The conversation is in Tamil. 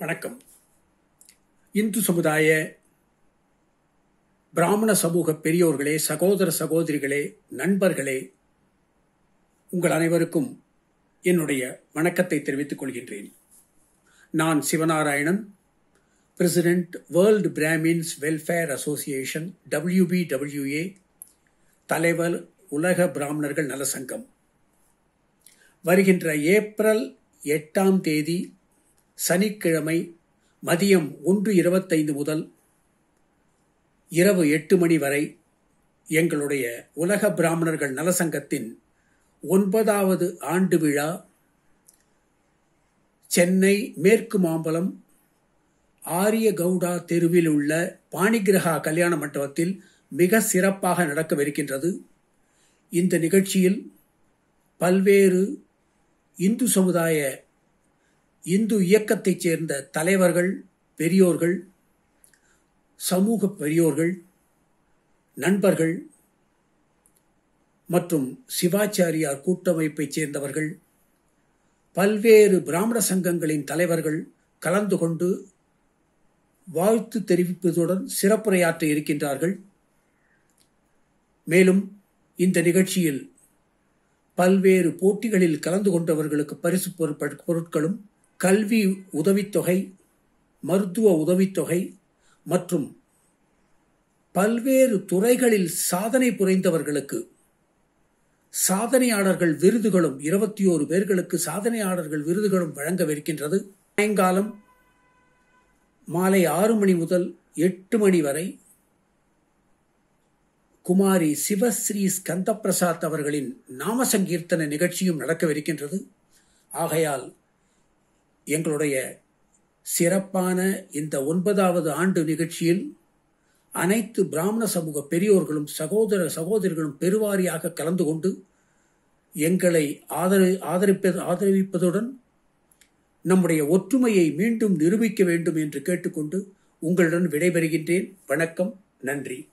வணக்கம் இந்து சமுதாய பிராமண சமூக பெரியோர்களே சகோதர சகோதரிகளே நண்பர்களே உங்கள் அனைவருக்கும் என்னுடைய வணக்கத்தை தெரிவித்துக் கொள்கின்றேன் நான் Sivanarayanan president world Brahmins welfare association WBWA தலைவர் உலக பிராமணர்கள் நல சங்கம் வருகின்ற ஏப்ரல் எட்டாம் தேதி சனிக்கிழமை மதியம் ஒன்று இருபத்தைந்து முதல் இரவு எட்டு மணி வரை எங்களுடைய உலக பிராமணர்கள் நலசங்கத்தின் ஒன்பதாவது ஆண்டு விழா சென்னை மேற்கு மாம்பலம் ஆரிய கவுடா தெருவில் உள்ள பாணிகிரகா கல்யாண மண்டபத்தில் மிக சிறப்பாக நடக்கவிருக்கின்றது இந்த நிகழ்ச்சியில் பல்வேறு இந்து சமுதாய இந்து இயக்கத்தைச் சேர்ந்த தலைவர்கள் பெரியோர்கள் சமூக பெரியோர்கள் நண்பர்கள் மற்றும் சிவாச்சாரியார் கூட்டமைப்பைச் சேர்ந்தவர்கள் பல்வேறு பிராமண சங்கங்களின் தலைவர்கள் கலந்து கொண்டு வாழ்த்து தெரிவிப்பதுடன் சிறப்புரையாற்ற இருக்கின்றார்கள் மேலும் இந்த நிகழ்ச்சியில் பல்வேறு போட்டிகளில் கலந்து கொண்டவர்களுக்கு பரிசு பொருட்களும் கல்வி உதவித்தொகை மருத்துவ உதவித்தொகை மற்றும் பல்வேறு துறைகளில் சாதனை புரிந்தவர்களுக்கு சாதனையாளர்கள் விருதுகளும் இருபத்தி ஓரு பேர்களுக்கு சாதனையாளர்கள் விருதுகளும் வழங்கவிருக்கின்றது சாயங்காலம் மாலை ஆறு மணி முதல் எட்டு மணி வரை குமாரி சிவஸ்ரீ ஸ்கந்தபிரசாத் அவர்களின் நாம சங்கீர்த்தன நிகழ்ச்சியும் நடக்கவிருக்கின்றது ஆகையால் எங்களுடைய சிறப்பான இந்த ஒன்பதாவது ஆண்டு நிகழ்ச்சியில் அனைத்து பிராமண சமூக பெரியோர்களும் சகோதர சகோதரிகளும் பெருவாரியாக கலந்து கொண்டு எங்களை ஆதரி ஆதரிப்பது ஆதரவிப்பதுடன் நம்முடைய ஒற்றுமையை மீண்டும் நிரூபிக்க வேண்டும் என்று கேட்டுக்கொண்டு உங்களுடன் விடைபெறுகின்றேன் வணக்கம் நன்றி